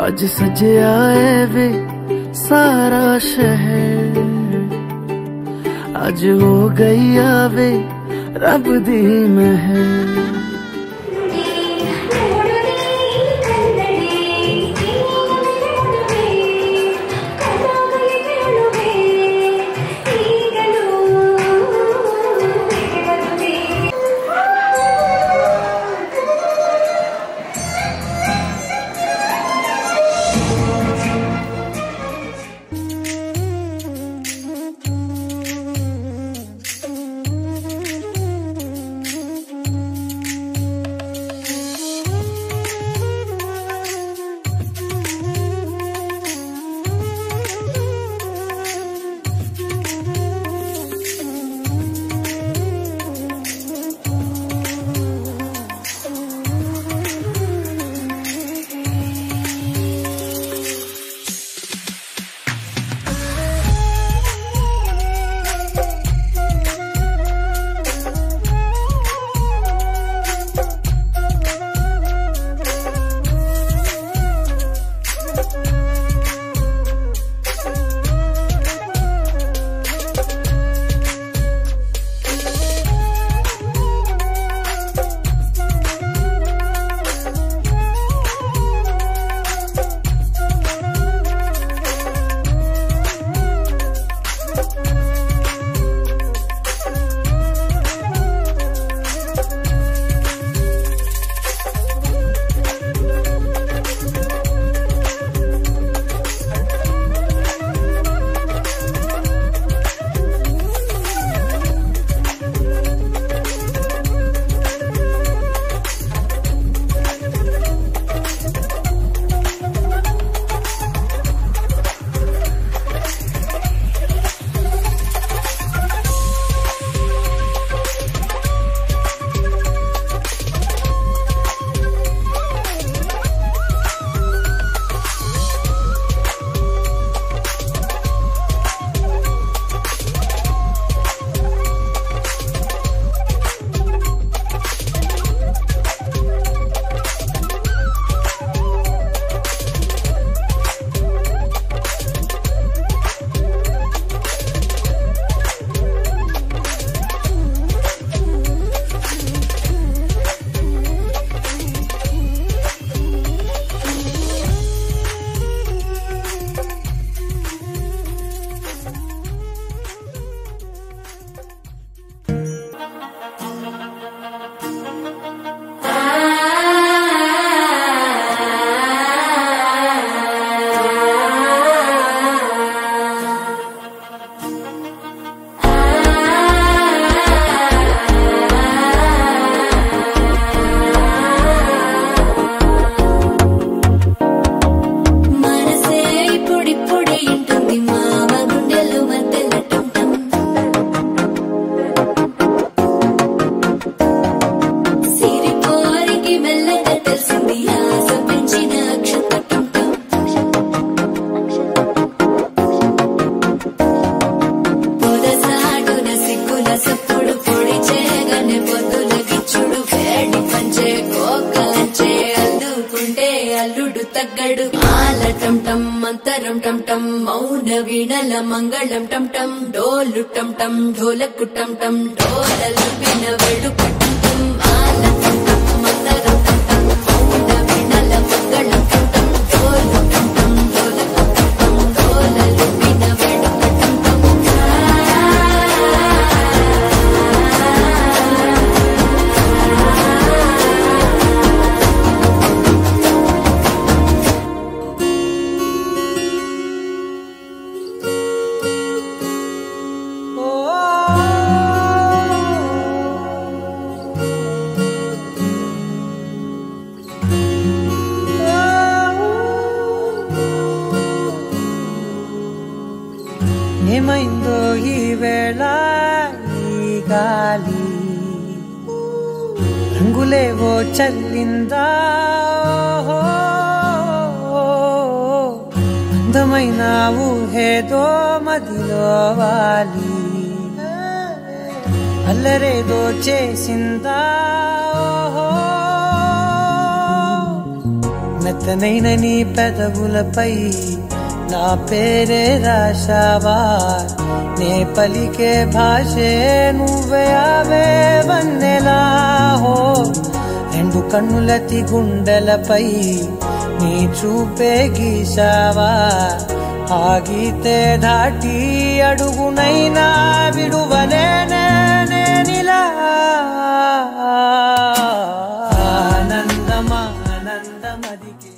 ਅੱਜ ਸਜਿਆ ਏ ਵੇ ਸਾਰਾ ਸ਼ਹਿਰ ਅੱਜ ਹੋ ਗਈ ਆਵੇ ਰੱਬ ਦੀ ਮਹਿਰ మనసే ఇప్పుడిప్పుడే ఇంటుంది మామ గుండెలు మధ్యల టం సిరిపోరికి మెల్లగా తెలిసింది ఆశ పెంచిన అక్షతటం పొదసాటున సిగ్గుల సప్పుడు పొడి చేయగానే పొద్దుల గిచ్చుడు వేడి పంచే కోకలంచే అల్లుకుంటే అల్లుడు తగ్గడు ఆలటం టం మంతరం టం టం మౌన వీణల మంగళం టం టం డోలు టం టం ఢోలకు టం టం డోలలు విన వెడుక టం టం ఆలటం టం మంతరం టం టం మౌన వీణల మంగళం టం టం డోలు టం టం ఢోలకు టం టం డోలలు విన వెడుక టం టం ఏమైందో ఈ వేళ ఈ గాలి రంగులేవో చల్లిందా ఓహో. అందమైన ఊహేదో మదిలో వాలి అల్లరేదో చేసిందా ఓహో. మెత్తనైన నీ పెదవులపై నా పేరే రాశావా నే పలికే భాషే నువ్వే అవే వన్నెలా హో రెండు కన్నులతి గుండెలపై నీ చూపే గీశావా ఆగితే దాటి అడుగునైనా విడువలేనే నేనిలా ఆనందమా ఆనందమదికే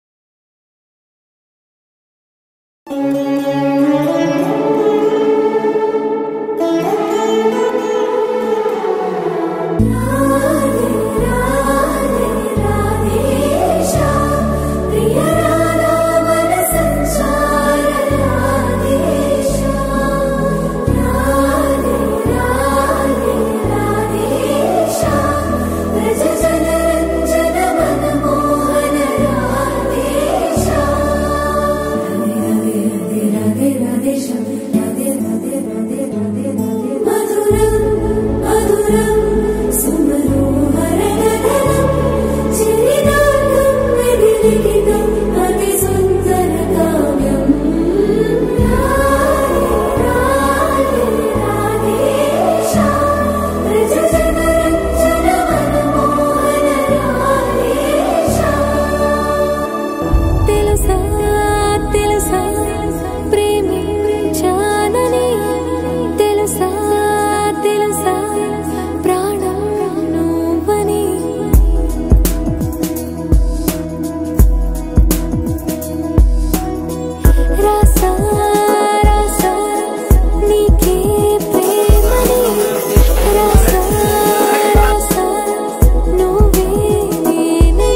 మధురం మధురం సుమనోహరగగనం చిరినాకం విధిలిఖితం అతి సుందర కావ్యం రాధే రాధేశ ప్రజజనరంజన మనమోహన రాధేశ తెలుసా తెలుసా ప్రేమించానని తెలుసా తెలుసా ప్రాణం నువ్వని రాసా రాసా నీకే ప్రేమని రాసా రాసా నువ్వే నేనే